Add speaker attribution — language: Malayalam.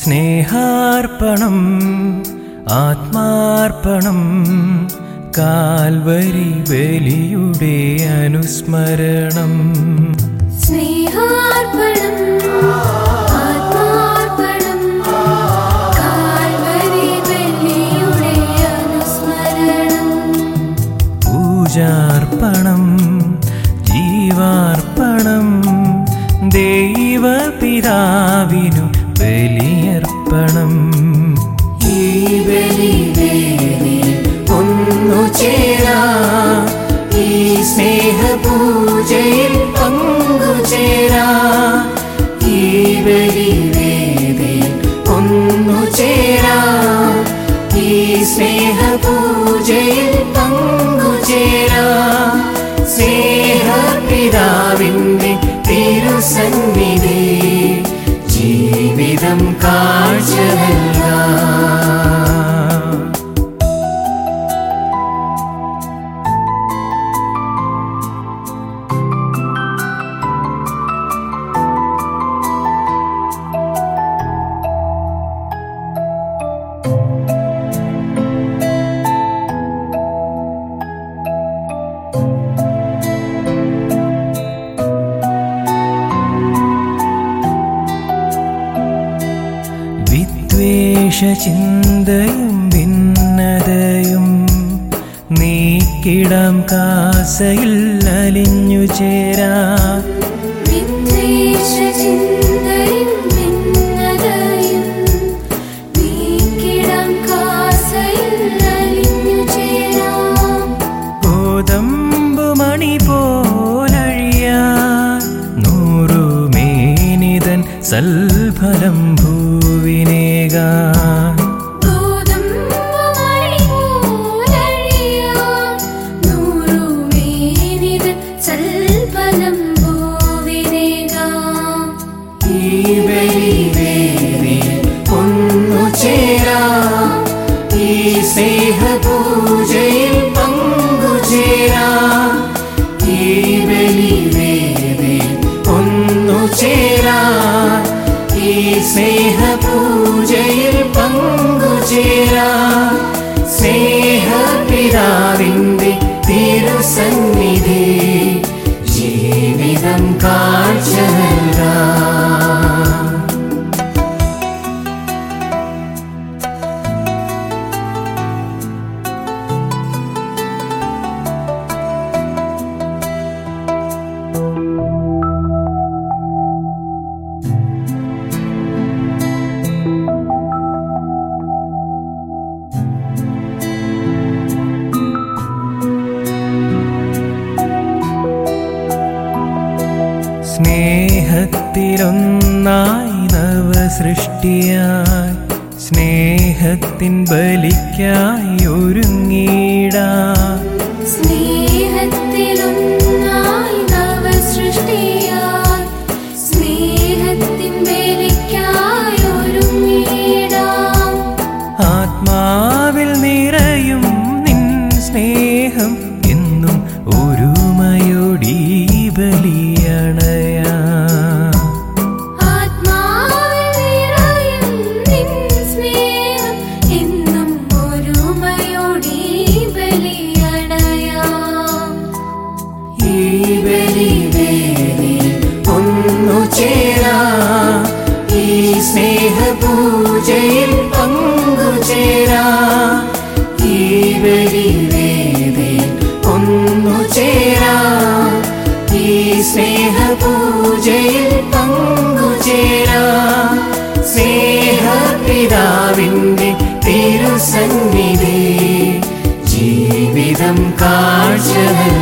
Speaker 1: സ്നേഹാർപ്പണം ആത്മാർപ്പണം കാൽവരി ബലിയുടെ അനുസ്മരണം
Speaker 2: സ്നേഹാർപ്പണം ആത്മാർപ്പണം കാൽവരി ബലിയുടെ അനുസ്മരണം
Speaker 1: പൂജാർപ്പണം ജീവാർപ്പണം ദൈവപിതാവിനു ബലിയർപ്പണം ഈ ബലിവേദിയിൽ ഒന്നു ചേരാ ഈ സ്നേഹപൂജയിൽ പങ്കുചേരാ ഈ ബലിവേദിയിൽ ഒന്നു ചേരാ ഈ സ്നേഹപൂജയിൽ പങ്കുചേരാ സ്നേഹപിതാവിൻ്റെ തിരുസന്നിധി ജീവിതം കാഴ്ച നൽകാം വിദ്വേഷചിന്തയും ഭിന്നതയും നീക്കിടാം കാസയിൽ അലിഞ്ഞു ചേരാ
Speaker 2: വിദ്വേഷചിന്തയും ഭിന്നതയും നീക്കിടാം കാസയിൽ അലിഞ്ഞു ചേരാം
Speaker 1: കോതമ്പു മണി പോലഴിയാൻ നൂറുമേനിതൻ സൽഫലം ഭൂവിനേകാൻ
Speaker 2: ഗോതമ്പുമണി പോലഴിയാം നൂറുമേനിതൻ സൽഫലം ഭൂവിനേകാം
Speaker 1: ഈ ബലിവേദി ഒന്നു ചേരാ ഈ സ്നേഹപൂജയിൽ പങ്കുചേരാ ഈ ബലിവേദി ഒന്നു ചേരാ ഈ സ്നേഹപൂജയിൽ പങ്കുചേരാ സ്നേഹപിതാവിൻ്റെ തിരുസന്നിധി ജീവിതം കാഴ്ച നൽകാം സ്നേഹത്തിലൊന്നായി നവസൃഷ്ടിയായി സ്നേഹത്തിൻ ബലിക്കായി ഒരുങ്ങിടാ
Speaker 2: സ്നേഹത്തിലൊന്നായി നവസൃഷ്ടിയായി സ്നേഹത്തിൻ ബലിക്കായി ഒരുങ്ങിടാം
Speaker 1: ആത്മാവിൽ നിറയും നിൻ സ്നേഹം എന്നും ഒരുമയോടി ബലിയണയാ
Speaker 2: ആത്മാവിൽ നിറയും നിൻ സ്നേഹം എന്നും ഒരുമയോടെ ബലിയണയാം
Speaker 1: ഈ ബലിവേദി ഒന്നു ചേരാ ഈ സ്നേഹപൂജയിൽ പങ്കുചേരാ ഈ ബലിവേദി ഒന്നു ചേരാ ഈ സ്നേഹപൂജയിൽ പങ്കുചേരാ സ്നേഹപിതാവിൻ്റെ തിരുസന്നിധി ജീവിതം കാഴ്ച നൽകാം